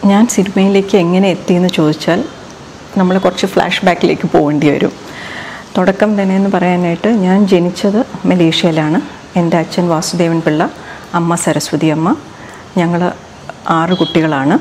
ഞാൻ സിനിമയിലേക്ക് എങ്ങനെ എത്തിയെന്ന് ചോദിച്ചാൽ നമ്മൾ കുറച്ച് ഫ്ലാഷ് ബാക്കിലേക്ക് പോകേണ്ടി വരും തുടക്കം തന്നെ എന്ന് പറയാനായിട്ട് ഞാൻ ജനിച്ചത് മലേഷ്യയിലാണ് എൻ്റെ അച്ഛൻ വാസുദേവൻ പിള്ള അമ്മ സരസ്വതി അമ്മ ഞങ്ങൾ ആറ് കുട്ടികളാണ്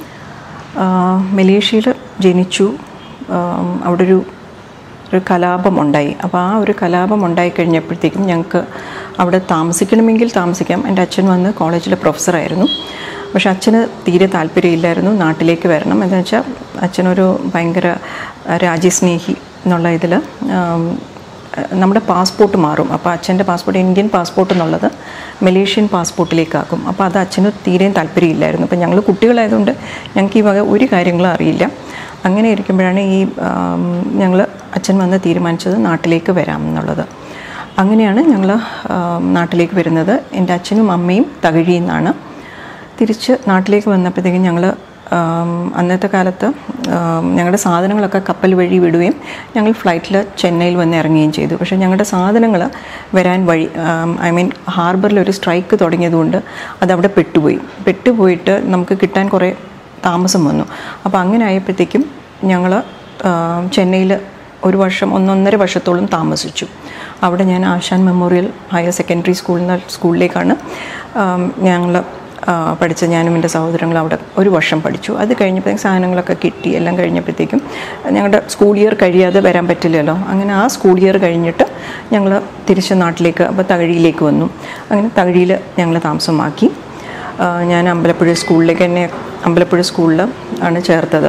മലേഷ്യയിൽ ജനിച്ചു ആം, അവിടെ ഒരു ഒരു കലാപം ഉണ്ടായി അപ്പോൾ ആ ഒരു കലാപം ഉണ്ടായി കഴിഞ്ഞപ്പോഴത്തേക്കും ഞങ്ങൾക്ക് അവിടെ താമസിക്കണമെങ്കിൽ താമസിക്കാം എൻ്റെ അച്ഛൻ വന്ന് കോളേജിലെ പ്രൊഫസറായിരുന്നു പക്ഷെ അച്ഛന് തീരെ താല്പര്യമില്ലായിരുന്നു നാട്ടിലേക്ക് വരണം എന്താ വെച്ചാൽ അച്ഛനൊരു ഭയങ്കര ആ, രാജ്യസ്നേഹി എന്നുള്ള ഇതിൽ നമ്മുടെ പാസ്പോർട്ട് മാറും അപ്പോൾ അച്ഛൻ്റെ പാസ്പോർട്ട് ഇന്ത്യൻ പാസ്പോർട്ട് എന്നുള്ളത് മലേഷ്യൻ പാസ്പോർട്ടിലേക്കാക്കും അപ്പോൾ അത് അച്ഛന് തീരെയും താല്പര്യമില്ലായിരുന്നു അപ്പോൾ ഞങ്ങൾ കുട്ടികളായതുകൊണ്ട് ഞങ്ങൾക്ക് ഈ വക ഒരു കാര്യങ്ങളും അറിയില്ല അങ്ങനെ ഇരിക്കുമ്പോഴാണ് ഈ ഞങ്ങൾ അച്ഛൻ വന്ന് തീരുമാനിച്ചത് നാട്ടിലേക്ക് വരാം എന്നുള്ളത് അങ്ങനെയാണ് ഞങ്ങൾ നാട്ടിലേക്ക് വരുന്നത് എൻ്റെ അച്ഛനും അമ്മയും തകഴിയിൽ നിന്നാണ് തിരിച്ച് നാട്ടിലേക്ക് വന്നപ്പോഴത്തേക്കും ഞങ്ങൾ അന്നത്തെ കാലത്ത് ആം, ഞങ്ങളുടെ സാധനങ്ങളൊക്കെ കപ്പൽ വഴി വിടുകയും ഞങ്ങൾ ഫ്ലൈറ്റിൽ ചെന്നൈയിൽ വന്ന് ഇറങ്ങുകയും ചെയ്തു പക്ഷേ ഞങ്ങളുടെ സാധനങ്ങൾ വരാൻ വഴി ഐ മീൻ ഹാർബറിൽ ഒരു സ്ട്രൈക്ക് തുടങ്ങിയതുകൊണ്ട് അതവിടെ പെട്ടുപോയി പെട്ടുപോയിട്ട് നമുക്ക് കിട്ടാൻ കുറേ താമസം വന്നു അപ്പോൾ അങ്ങനെ ആയപ്പോഴത്തേക്കും ഞങ്ങൾ ചെന്നൈയിൽ ഒരു വർഷം ഒന്നൊന്നര വർഷത്തോളം താമസിച്ചു അവിടെ ഞാൻ ആശാൻ മെമ്മോറിയൽ ഹയർ സെക്കൻഡറി സ്കൂളിൽ നിന്ന് സ്കൂളിലേക്കാണ് ഞങ്ങൾ പഠിച്ച ഞാനും എൻ്റെ സഹോദരങ്ങളും അവിടെ ഒരു വർഷം പഠിച്ചു അത് കഴിഞ്ഞപ്പോഴത്തേക്കും സാധനങ്ങളൊക്കെ കിട്ടി എല്ലാം കഴിഞ്ഞപ്പോഴത്തേക്കും ഞങ്ങളുടെ സ്കൂൾ ഇയർ കഴിയാതെ വരാൻ പറ്റില്ലല്ലോ അങ്ങനെ ആ സ്കൂൾ ഇയർ കഴിഞ്ഞിട്ട് ഞങ്ങൾ തിരിച്ച് നാട്ടിലേക്ക് അപ്പോൾ തകഴിയിലേക്ക് വന്നു അങ്ങനെ തകഴിയിൽ ഞങ്ങൾ താമസമാക്കി ആ, ഞാൻ അമ്പലപ്പുഴ സ്കൂളിലേക്ക് എന്നെ അമ്പലപ്പുഴ സ്കൂളിൽ ആണ് ചേർത്തത്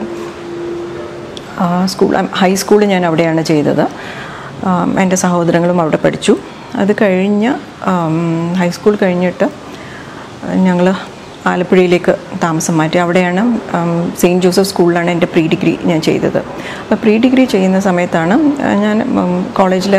ആ, സ്കൂൾ ഹൈസ്കൂൾ ഞാൻ അവിടെയാണ് ചെയ്തത് ആം, എൻ്റെ സഹോദരങ്ങളും അവിടെ പഠിച്ചു അത് കഴിഞ്ഞ് ആം, ഹൈസ്കൂൾ കഴിഞ്ഞിട്ട് ഞങ്ങൾ ആലപ്പുഴയിലേക്ക് താമസം മാറ്റി അവിടെയാണ് ആം, സെയിൻറ്റ് ജോസഫ് സ്കൂളിലാണ് എൻ്റെ പ്രീ ഡിഗ്രി ഞാൻ ചെയ്തത് അപ്പോൾ പ്രീ ഡിഗ്രി ചെയ്യുന്ന സമയത്താണ് ആ, ഞാൻ കോളേജിൽ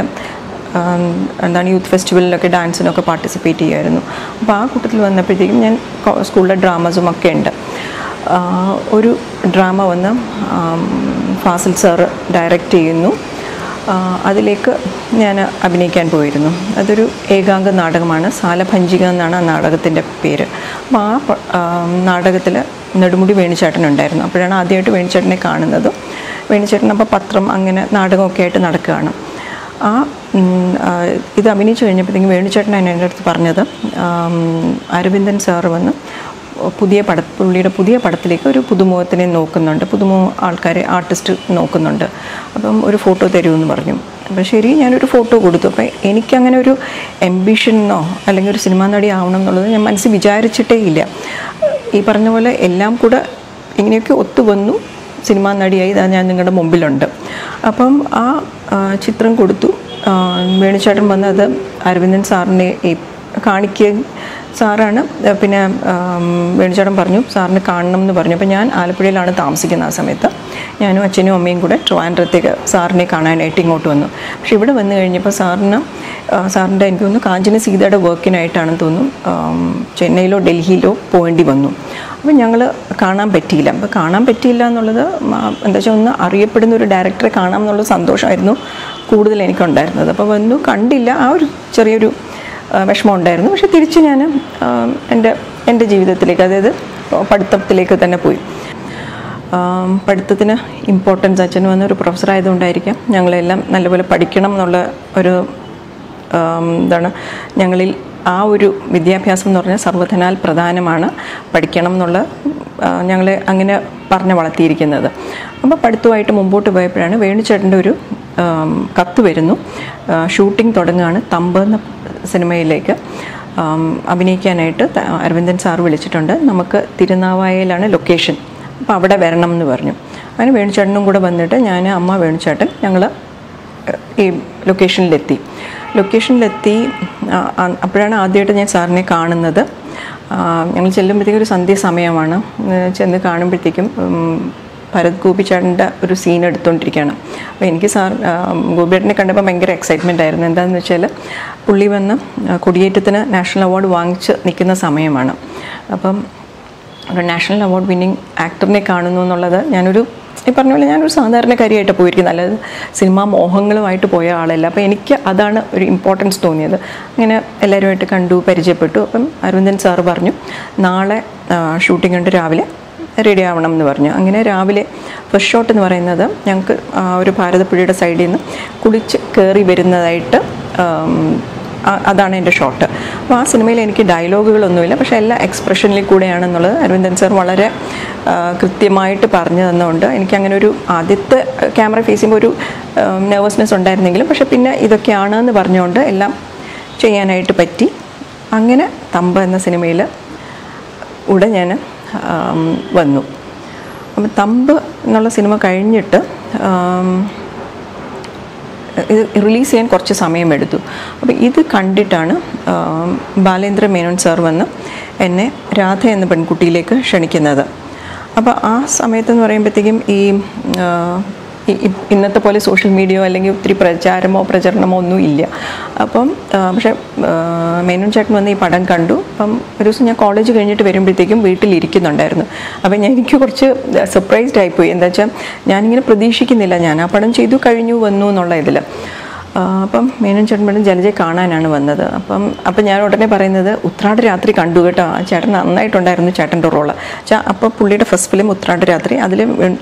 എന്താണ് യൂത്ത് ഫെസ്റ്റിവലിലൊക്കെ ഡാൻസിനൊക്കെ പാർട്ടിസിപ്പേറ്റ് ചെയ്യുമായിരുന്നു അപ്പോൾ ആ കൂട്ടത്തിൽ വന്നപ്പോഴത്തേക്കും ഞാൻ കോ- സ്കൂളിലെ ഡ്രാമസും ഒക്കെ ഉണ്ട് ആ, ഒരു ഡ്രാമ വന്ന് ആം, ഫാസിൽ സാറ് ഡയറക്റ്റ് ചെയ്യുന്നു ആ, അതിലേക്ക് ഞാൻ അഭിനയിക്കാൻ പോയിരുന്നു അതൊരു ഏകാംഗ നാടകമാണ് സാലഭഞ്ചിക എന്നാണ് ആ നാടകത്തിൻ്റെ പേര് അപ്പോൾ ആ നാടകത്തിൽ നെടുമുടി വേണുചേട്ടനുണ്ടായിരുന്നു അപ്പോഴാണ് ആദ്യമായിട്ട് വേണുചേട്ടനെ കാണുന്നത് വേണുചേട്ടൻ അപ്പോൾ പത്രം അങ്ങനെ നാടകമൊക്കെ ആയിട്ട് നടക്കുകയാണ് ആ ഉം, ആ, ഇത് അഭിനയിച്ച് കഴിഞ്ഞപ്പോഴത്തേക്കും വേണുചേട്ടൻ എൻ്റെ അടുത്ത് പറഞ്ഞത് ആം, അരവിന്ദൻ സാറ് വന്ന് പുതിയ പട പുള്ളിയുടെ പുതിയ പടത്തിലേക്ക് ഒരു പുതുമുഖത്തിനെ നോക്കുന്നുണ്ട് പുതുമുഖ ആൾക്കാരെ ആർട്ടിസ്റ്റ് നോക്കുന്നുണ്ട് അപ്പം ഒരു ഫോട്ടോ തരുമെന്ന് പറഞ്ഞു അപ്പം ശരി ഞാനൊരു ഫോട്ടോ കൊടുത്തു അപ്പം എനിക്കങ്ങനെ ഒരു എംബിഷനോ അല്ലെങ്കിൽ ഒരു സിനിമാ നടി ആവണം എന്നുള്ളത് ഞാൻ മനസ്സിൽ വിചാരിച്ചിട്ടേ ഇല്ല ഈ പറഞ്ഞ പോലെ എല്ലാം കൂടെ ഇങ്ങനെയൊക്കെ ഒത്തു വന്നു സിനിമാ നടിയായി ഇതാ ഞാൻ നിങ്ങളുടെ മുമ്പിലുണ്ട് അപ്പം ആ ആ, ചിത്രം കൊടുത്തു ആ, വേണുചേട്ടൻ വന്ന് അത് അരവിന്ദൻ സാറിനെ ഈ- കാണിക്കുകയും സാറാണ് ആ, പിന്നെ ആം, വേണുചേട്ടൻ പറഞ്ഞു സാറിന് കാണണം എന്ന് പറഞ്ഞു അപ്പോൾ ഞാൻ ആലപ്പുഴയിലാണ് താമസിക്കുന്നത് ആ സമയത്ത് ഞാനും അച്ഛനും അമ്മയും കൂടെ ട്രിവാൻഡ്രത്തേക്ക് സാറിനെ കാണാനായിട്ട് ഇങ്ങോട്ട് വന്നു പക്ഷെ ഇവിടെ വന്നു കഴിഞ്ഞപ്പോൾ സാറിന് ആ, സാറിൻ്റെ എനിക്ക് തോന്നുന്നു കാഞ്ചന സീതയുടെ വർക്കിനായിട്ടാണെന്ന് തോന്നുന്നു ആം, ചെന്നൈയിലോ ഡൽഹിയിലോ പോകേണ്ടി വന്നു അപ്പം ഞങ്ങൾ കാണാൻ പറ്റിയില്ല അപ്പോൾ കാണാൻ പറ്റിയില്ല എന്നുള്ളത് മ- എന്താ വെച്ചാൽ ഒന്ന് അറിയപ്പെടുന്ന ഒരു ഡയറക്ടറെ കാണാം എന്നുള്ള സന്തോഷമായിരുന്നു കൂടുതൽ എനിക്കുണ്ടായിരുന്നത് അപ്പോൾ വന്നു കണ്ടില്ല ആ ഒരു ചെറിയൊരു ആ, വിഷമം ഉണ്ടായിരുന്നു പക്ഷെ തിരിച്ച് ഞാൻ എൻ്റെ എൻ്റെ ജീവിതത്തിലേക്ക് അതായത് പഠിത്തത്തിലേക്ക് തന്നെ പോയി ആം, പഠിത്തത്തിന് ഇമ്പോർട്ടൻസ് അച്ഛൻ വന്ന ഒരു പ്രൊഫസർ ആയതുകൊണ്ടായിരിക്കാം ഞങ്ങളെല്ലാം നല്ലപോലെ പഠിക്കണം എന്നുള്ള ഒരു ആം, എന്താണ് ഞങ്ങളിൽ ആ ഒരു വിദ്യാഭ്യാസം എന്ന് പറഞ്ഞാൽ സർവ്വധനാൽ പ്രധാനമാണ് പഠിക്കണം എന്നുള്ള ആ, ഞങ്ങളെ അങ്ങനെ പറഞ്ഞ് വളർത്തിയിരിക്കുന്നത് അപ്പോൾ പഠിത്തമായിട്ട് മുമ്പോട്ട് പോയപ്പോഴാണ് വേണുചേട്ടൻ്റെ ഒരു ആം, കത്ത് വരുന്നു ആ, ഷൂട്ടിംഗ് തുടങ്ങുകയാണ് തമ്പ് എന്ന സിനിമയിലേക്ക് ആം, അഭിനയിക്കാനായിട്ട് ത- അരവിന്ദൻ സാർ വിളിച്ചിട്ടുണ്ട് നമുക്ക് തിരുനാവായയിലാണ് ലൊക്കേഷൻ അപ്പോൾ അവിടെ വരണം എന്ന് പറഞ്ഞു അങ്ങനെ വേണുചേട്ടനും കൂടെ വന്നിട്ട് ഞാൻ അമ്മ വേണുചേട്ടൻ ഞങ്ങൾ ഈ ലൊക്കേഷനിലെത്തി ലൊക്കേഷനിലെത്തി ആ, ആ, അപ്പോഴാണ് ആദ്യമായിട്ട് ഞാൻ സാറിനെ കാണുന്നത് ആ, ഞങ്ങൾ ചെല്ലുമ്പോഴത്തേക്കും ഒരു സന്ധ്യ സമയമാണ് ഏ, ചെന്ന് കാണുമ്പോഴത്തേക്കും ഉം, ഭരത് ഗോപിച്ചേട്ടൻ്റെ ഒരു സീൻ എടുത്തുകൊണ്ടിരിക്കുകയാണ് അപ്പോൾ എനിക്ക് സാർ ആ, ഗോപിയേട്ടനെ കണ്ടപ്പോൾ ഭയങ്കര എക്സൈറ്റ്മെൻ്റ് ആയിരുന്നു എന്താണെന്ന് വെച്ചാൽ പുള്ളി വന്ന് ആ, കൊടിയേറ്റത്തിന് നാഷണൽ അവാർഡ് വാങ്ങിച്ച് നിൽക്കുന്ന സമയമാണ് അപ്പം ഒരു നാഷണൽ അവാർഡ് വിന്നിങ് ആക്ടറിനെ കാണുന്നു എന്നുള്ളത് ഞാനൊരു ഈ പറഞ്ഞ പോലെ ഞാനൊരു സാധാരണക്കാരിയായിട്ട് പോയിരിക്കുന്നത് അല്ലാതെ സിനിമാ മോഹങ്ങളുമായിട്ട് പോയ ആളല്ല അപ്പോൾ എനിക്ക് അതാണ് ഒരു ഇമ്പോർട്ടൻസ് തോന്നിയത് അങ്ങനെ എല്ലാവരുമായിട്ട് കണ്ടു പരിചയപ്പെട്ടു അപ്പം അരവിന്ദൻ സാറ് പറഞ്ഞു നാളെ ഷൂട്ടിംഗ് ഉണ്ട് രാവിലെ റെഡി ആവണം എന്ന് പറഞ്ഞു അങ്ങനെ രാവിലെ ഫസ്റ്റ് ഷോട്ട് എന്ന് പറയുന്നത് ഞങ്ങൾക്ക് ആ, ഒരു ഭാരതപ്പുഴയുടെ സൈഡിൽ നിന്ന് കുളിച്ച് കയറി വരുന്നതായിട്ട് ആം, ആ- അതാണ് എൻ്റെ ഷോട്ട് അപ്പോൾ ആ സിനിമയിൽ എനിക്ക് ഡയലോഗുകളൊന്നുമില്ല പക്ഷേ എല്ലാ എക്സ്പ്രഷനിൽ കൂടെയാണെന്നുള്ളത് അരവിന്ദൻ സർ വളരെ ആ, കൃത്യമായിട്ട് പറഞ്ഞു തന്നുകൊണ്ട് എനിക്കങ്ങനെ ഒരു ആദ്യത്തെ ക്യാമറ ഫേസ് ചെയ്യുമ്പോൾ ഒരു നെർവസ്നെസ് ഉണ്ടായിരുന്നെങ്കിലും പക്ഷേ പിന്നെ ഇതൊക്കെയാണ് എന്ന് പറഞ്ഞുകൊണ്ട് എല്ലാം ചെയ്യാനായിട്ട് പറ്റി അങ്ങനെ തമ്പ എന്ന സിനിമയിൽ ഇവിടെ ഞാൻ ആം, വന്നു അപ്പം തമ്പ് എന്നുള്ള സിനിമ കഴിഞ്ഞിട്ട് ആം, ഇത് റിലീസ് ചെയ്യാൻ കുറച്ച് സമയമെടുത്തു അപ്പോൾ ഇത് കണ്ടിട്ടാണ് ആം, ബാലേന്ദ്ര മേനോൻ സാർ വന്ന് എന്നെ രാധ എന്ന പെൺകുട്ടിയിലേക്ക് ക്ഷണിക്കുന്നത് അപ്പോൾ ആ സമയത്തെന്ന് പറയുമ്പോഴത്തേക്കും ഈ ആ, ഈ- ഈ- ഇന്നത്തെ പോലെ സോഷ്യൽ മീഡിയയോ അല്ലെങ്കിൽ ഒത്തിരി പ്രചാരമോ പ്രചരണമോ ഒന്നും ഇല്ല അപ്പം ആ, പക്ഷേ ആ, മേനോൻ ചേട്ടൻ വന്ന് ഈ പടം കണ്ടു അപ്പം ഒരു ദിവസം ഞാൻ കോളേജ് കഴിഞ്ഞിട്ട് വരുമ്പോഴത്തേക്കും വീട്ടിലിരിക്കുന്നുണ്ടായിരുന്നു അപ്പം ഞാൻ എനിക്ക് കുറച്ച് സർപ്രൈസ്ഡ് ആയിപ്പോയി എന്താ വെച്ചാൽ ഞാനിങ്ങനെ പ്രതീക്ഷിക്കുന്നില്ല ഞാൻ ആ പടം ചെയ്തു കഴിഞ്ഞു വന്നു എന്നുള്ള ഇതിൽ ആ, അപ്പം മേനോൻ ചേട്ടൻ പറഞ്ഞു ജലജയെ കാണാനാണ് വന്നത് അപ്പം അപ്പം ഞാൻ ഉടനെ പറയുന്നത് ഉത്രാട രാത്രി കണ്ടു കേട്ടോ ആ ചേട്ടൻ നന്നായിട്ടുണ്ടായിരുന്നു ചേട്ടൻ്റെ റോള് വെച്ചാൽ അപ്പോൾ പുള്ളിയുടെ ഫസ്റ്റ് ഫിലിം ഉത്രാട രാത്രി അതിൽ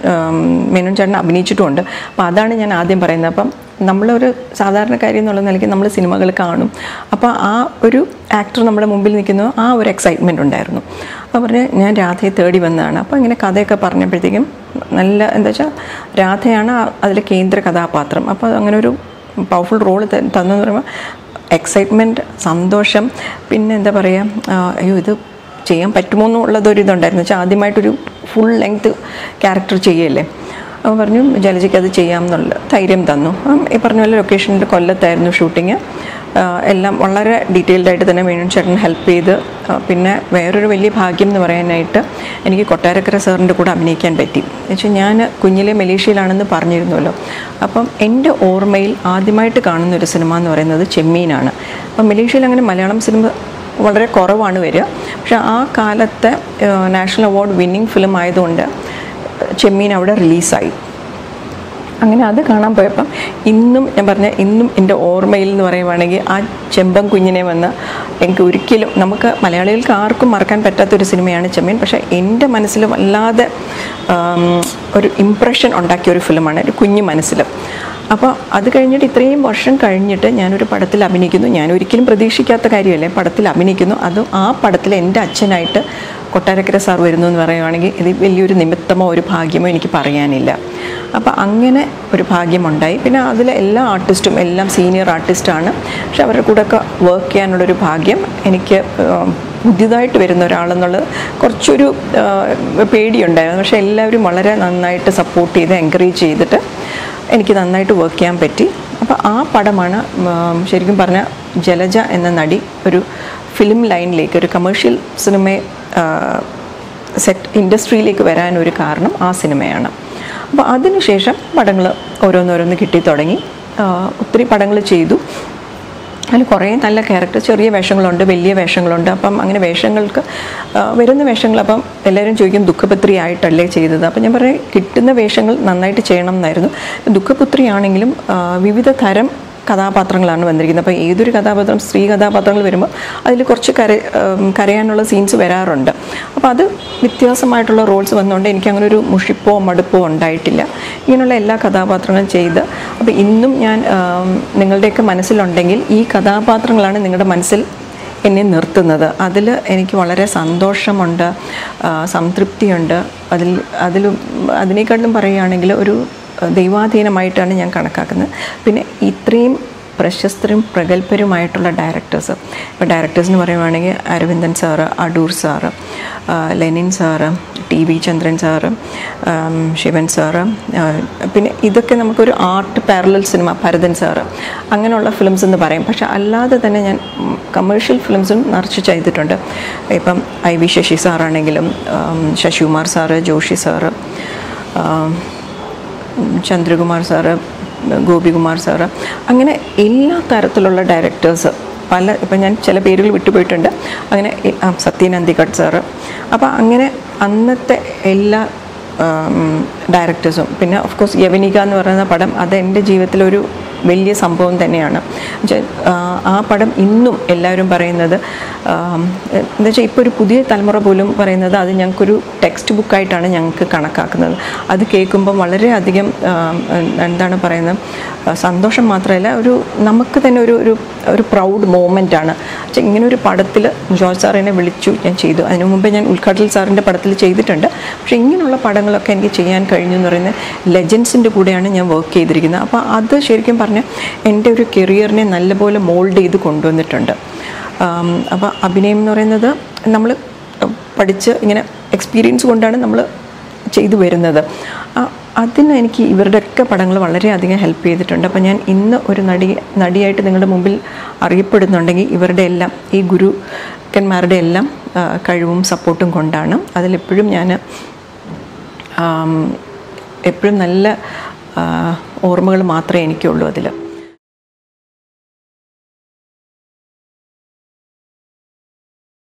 മേനോൻ ചേട്ടൻ അഭിനയിച്ചിട്ടുമുണ്ട് അപ്പോൾ അതാണ് ഞാൻ ആദ്യം പറയുന്നത് അപ്പം നമ്മളൊരു സാധാരണക്കാരി എന്നുള്ള നിലയ്ക്ക് നമ്മൾ സിനിമകൾ കാണും അപ്പോൾ ആ ഒരു ആക്ടർ നമ്മുടെ മുമ്പിൽ നിൽക്കുന്നു ആ ഒരു എക്സൈറ്റ്മെൻറ്റ് ഉണ്ടായിരുന്നു അപ്പോൾ പറഞ്ഞ് ഞാൻ രാധയെ തേടി വന്നതാണ് അപ്പോൾ ഇങ്ങനെ കഥയൊക്കെ പറഞ്ഞപ്പോഴത്തേക്കും നല്ല എന്താ വെച്ചാൽ രാധയാണ് അതിലെ കേന്ദ്ര കഥാപാത്രം അപ്പോൾ അങ്ങനെ ഒരു പവർഫുൾ റോൾ തന്നെന്ന് പറയുമ്പോൾ എക്സൈറ്റ്മെൻറ്റ് സന്തോഷം പിന്നെ എന്താ പറയുക ആ, അയ്യോ ഇത് ചെയ്യാൻ പറ്റുമോ എന്നുള്ളതൊരു ഇതുണ്ടായിരുന്നു വെച്ചാൽ ആദ്യമായിട്ടൊരു ഫുൾ ലെങ്ത് ക്യാരക്ടർ ചെയ്യല്ലേ അപ്പോൾ പറഞ്ഞു ജലജയ്ക്ക് അത് ചെയ്യാം എന്നുള്ള ധൈര്യം തന്നു അപ്പം ഈ പറഞ്ഞ പോലെ ലൊക്കേഷനിൽ കൊല്ലത്തായിരുന്നു ഷൂട്ടിങ് എല്ലാം വളരെ ഡീറ്റെയിൽഡ് ആയിട്ട് തന്നെ വേണു ചേട്ടൻ ഹെൽപ്പ് ചെയ്ത് ആ, പിന്നെ വേറൊരു വലിയ ഭാഗ്യം എന്ന് പറയാനായിട്ട് എനിക്ക് കൊട്ടാരക്കര സാറിൻ്റെ കൂടെ അഭിനയിക്കാൻ പറ്റി എന്നുവെച്ചാൽ ഞാൻ കുഞ്ഞിലെ മലേഷ്യയിലാണെന്ന് പറഞ്ഞിരുന്നല്ലോ അപ്പം എൻ്റെ ഓർമ്മയിൽ ആദ്യമായിട്ട് കാണുന്ന ഒരു സിനിമ എന്ന് പറയുന്നത് ചെമ്മീനാണ് അപ്പം മലേഷ്യയിൽ അങ്ങനെ മലയാളം സിനിമ വളരെ കുറവാണ് വരിക പക്ഷെ ആ കാലത്തെ നാഷണൽ അവാർഡ് വിന്നിങ് ഫിലിം ആയതുകൊണ്ട് ചെമ്മീൻ അവിടെ റിലീസായി അങ്ങനെ അത് കാണാൻ പോയപ്പം ഇന്നും ഞാൻ പറഞ്ഞ ഇന്നും എൻ്റെ ഓർമ്മയിൽ എന്ന് പറയുവാണെങ്കിൽ ആ ചെമ്പൻ കുഞ്ഞിനെ വന്ന് എനിക്ക് ഒരിക്കലും നമുക്ക് മലയാളികൾക്ക് ആർക്കും മറക്കാൻ പറ്റാത്തൊരു സിനിമയാണ് ചെമ്മീൻ പക്ഷേ എൻ്റെ മനസ്സിൽ വല്ലാതെ ആം, ഒരു ഇമ്പ്രഷൻ ഉണ്ടാക്കിയ ഒരു ഫിലിമാണ് ഒരു കുഞ്ഞു മനസ്സിൽ അപ്പോൾ അത് കഴിഞ്ഞിട്ട് ഇത്രയും വർഷം കഴിഞ്ഞിട്ട് ഞാനൊരു പടത്തിൽ അഭിനയിക്കുന്നു ഞാൻ ഒരിക്കലും പ്രതീക്ഷിക്കാത്ത കാര്യമല്ലേ പടത്തിൽ അഭിനയിക്കുന്നു അതും ആ പടത്തിൽ എൻ്റെ അച്ഛനായിട്ട് കൊട്ടാരക്കര സാർ വരുന്നു എന്ന് പറയുവാണെങ്കിൽ ഇത് വലിയൊരു നിമിത്തമോ ഒരു ഭാഗ്യമോ എനിക്ക് പറയാനില്ല അപ്പോൾ അങ്ങനെ ഒരു ഭാഗ്യമുണ്ടായി പിന്നെ അതിലെ എല്ലാ ആർട്ടിസ്റ്റും എല്ലാം സീനിയർ ആർട്ടിസ്റ്റാണ് പക്ഷെ അവരുടെ കൂടെയൊക്കെ വർക്ക് ചെയ്യാനുള്ളൊരു ഭാഗ്യം എനിക്ക് ആം, പുതിയതായിട്ട് വരുന്ന ഒരാളെന്നുള്ളത് കുറച്ചൊരു ആ, പേടിയുണ്ടായിരുന്നു പക്ഷേ എല്ലാവരും വളരെ നന്നായിട്ട് സപ്പോർട്ട് ചെയ്ത് എൻകറേജ് ചെയ്തിട്ട് എനിക്ക് നന്നായിട്ട് വർക്ക് ചെയ്യാൻ പറ്റി അപ്പോൾ ആ പടമാണ് ഉം, ശരിക്കും പറഞ്ഞാൽ ജലജ എന്ന നടി ഒരു ഫിലിം ലൈനിലേക്ക് ഒരു കമേഴ്ഷ്യൽ സിനിമ സെറ്റ് ഇൻഡസ്ട്രിയിലേക്ക് വരാൻ ഒരു കാരണം ആ സിനിമയാണ് അപ്പോൾ അതിനുശേഷം പടങ്ങൾ ഓരോന്നോരോന്ന് കിട്ടി തുടങ്ങി ആ, ഒത്തിരി പടങ്ങൾ ചെയ്തു അതിൽ കുറേ നല്ല ക്യാരക്ടർ ചെറിയ വേഷങ്ങളുണ്ട് വലിയ വേഷങ്ങളുണ്ട് അപ്പം അങ്ങനെ വേഷങ്ങൾക്ക് ആ, വരുന്ന വേഷങ്ങൾ അപ്പം എല്ലാവരും ചോദിക്കും ദുഃഖപുത്രി ആയിട്ടല്ലേ ചെയ്തത് അപ്പം ഞാൻ പറയും കിട്ടുന്ന വേഷങ്ങൾ നന്നായിട്ട് ചെയ്യണം എന്നായിരുന്നു ദുഃഖപുത്രി ആണെങ്കിലും ആ, വിവിധ തരം കഥാപാത്രങ്ങളാണ് വന്നിരിക്കുന്നത് അപ്പോൾ ഏതൊരു കഥാപാത്രം സ്ത്രീ കഥാപാത്രങ്ങൾ വരുമ്പോൾ അതിൽ കുറച്ച് കര ഉം, കരയാനുള്ള സീൻസ് വരാറുണ്ട് അപ്പോൾ അത് വ്യത്യാസമായിട്ടുള്ള റോൾസ് വന്നുകൊണ്ട് എനിക്ക് അങ്ങനെ ഒരു മുഷിപ്പോ മടുപ്പോ ഉണ്ടായിട്ടില്ല ഇങ്ങനെയുള്ള എല്ലാ കഥാപാത്രങ്ങളും ചെയ്ത് അപ്പോൾ ഇന്നും ഞാൻ ആം, നിങ്ങളുടെയൊക്കെ മനസ്സിലുണ്ടെങ്കിൽ ഈ കഥാപാത്രങ്ങളാണ് നിങ്ങളുടെ മനസ്സിൽ എന്നെ നിർത്തുന്നത് അതിൽ എനിക്ക് വളരെ സന്തോഷമുണ്ട് ആ, സംതൃപ്തിയുണ്ട് അതിൽ അതിൽ അതിനേക്കാളും പറയുകയാണെങ്കിൽ ഒരു ദൈവാധീനമായിട്ടാണ് ഞാൻ കണക്കാക്കുന്നത് പിന്നെ ഇത്രയും പ്രശസ്തരും പ്രഗത്ഭരുമായിട്ടുള്ള ഡയറക്ടേഴ്സ് ഇപ്പോൾ ഡയറക്ടേഴ്സ് എന്ന് പറയുവാണെങ്കിൽ അരവിന്ദൻ സാറ് അടൂർ സാറ് ആ, Lenin sir T V Chandran sir ആം, ശിവൻ സാറ് ആ, പിന്നെ ഇതൊക്കെ നമുക്കൊരു art parallel cinema Bharathan sir അങ്ങനെയുള്ള ഫിലിംസ് എന്ന് പറയും പക്ഷെ അല്ലാതെ തന്നെ ഞാൻ കമേഴ്ഷ്യൽ ഫിലിംസും നിറച്ച് ചെയ്തിട്ടുണ്ട് ഇപ്പം ഐ വി ശശി സാറാണെങ്കിലും ആം, ശശികുമാർ സാറ് ജോഷി സാറ് ആം, ചന്ദ്രകുമാർ സാറ് ഗോപികുമാർ സാറ് അങ്ങനെ എല്ലാ തരത്തിലുള്ള ഡയറക്ടേഴ്സ് പല ഇപ്പം ഞാൻ ചില പേരുകൾ വിട്ടുപോയിട്ടുണ്ട് അങ്ങനെ ഈ- ആ, സത്യൻ അന്തിക്കട്ട് സാറ് അപ്പോൾ അങ്ങനെ അന്നത്തെ എല്ലാ ഡയറക്ടേഴ്സും പിന്നെ ഓഫ് കോഴ്സ് യവനിക എന്ന് പറയുന്ന പടം അത് എൻ്റെ ജീവിതത്തിലൊരു വലിയ സംഭവം തന്നെയാണ് എന്നുവെച്ചാൽ, ആ, ആ പടം ഇന്നും എല്ലാവരും പറയുന്നത് എന്താ വെച്ചാൽ ഇപ്പോൾ ഒരു പുതിയ തലമുറ പോലും പറയുന്നത് അത് ഞങ്ങൾക്കൊരു ടെക്സ്റ്റ് ബുക്കായിട്ടാണ് ഞങ്ങൾക്ക് കണക്കാക്കുന്നത് അത് കേൾക്കുമ്പോൾ വളരെയധികം ആ, എന്താണ് പറയുന്നത് ആ, സന്തോഷം മാത്രമല്ല ഒരു നമുക്ക് തന്നെ ഒരു ഒരു ഒരു പ്രൗഡ് മൂമെൻ്റ് ആണ് പക്ഷേ ഇങ്ങനെ ഒരു പടത്തിൽ ജോർജ് സാറിനെ വിളിച്ചു ഞാൻ ചെയ്തു അതിനു മുമ്പേ ഞാൻ ഉദ്ഘാടൽ സാറിൻ്റെ പടത്തിൽ ചെയ്തിട്ടുണ്ട് പക്ഷേ ഇങ്ങനെയുള്ള പടങ്ങളൊക്കെ എനിക്ക് ചെയ്യാൻ കഴിഞ്ഞു എന്ന് പറയുന്നത് ലെജൻസിൻ്റെ കൂടെയാണ് ഞാൻ വർക്ക് ചെയ്തിരിക്കുന്നത് അപ്പോൾ അത് ശരിക്കും പറഞ്ഞാൽ എൻ്റെ ഒരു കരിയറിനെ നല്ലപോലെ മോൾഡ് ചെയ്ത് കൊണ്ടുവന്നിട്ടുണ്ട് അപ്പോൾ അഭിനയം എന്ന് പറയുന്നത് നമ്മൾ പഠിച്ച് ഇങ്ങനെ എക്സ്പീരിയൻസ് കൊണ്ടാണ് നമ്മൾ ചെയ്തു വരുന്നത് ആ- അതിന് എനിക്ക് ഇവരുടെയൊക്കെ പടങ്ങൾ വളരെയധികം ഹെൽപ്പ് ചെയ്തിട്ടുണ്ട് അപ്പോൾ ഞാൻ ഇന്ന് ഒരു നടി നടിയായിട്ട് നിങ്ങളുടെ മുമ്പിൽ അറിയപ്പെടുന്നുണ്ടെങ്കിൽ ഇവരുടെ എല്ലാം ഈ ഗുരുക്കന്മാരുടെ എല്ലാം ആ, കഴിവും സപ്പോർട്ടും കൊണ്ടാണ് അതിലെപ്പോഴും ഞാൻ എപ്പോഴും നല്ല ഓർമ്മകൾ മാത്രമേ എനിക്കുള്ളൂ അതിൽ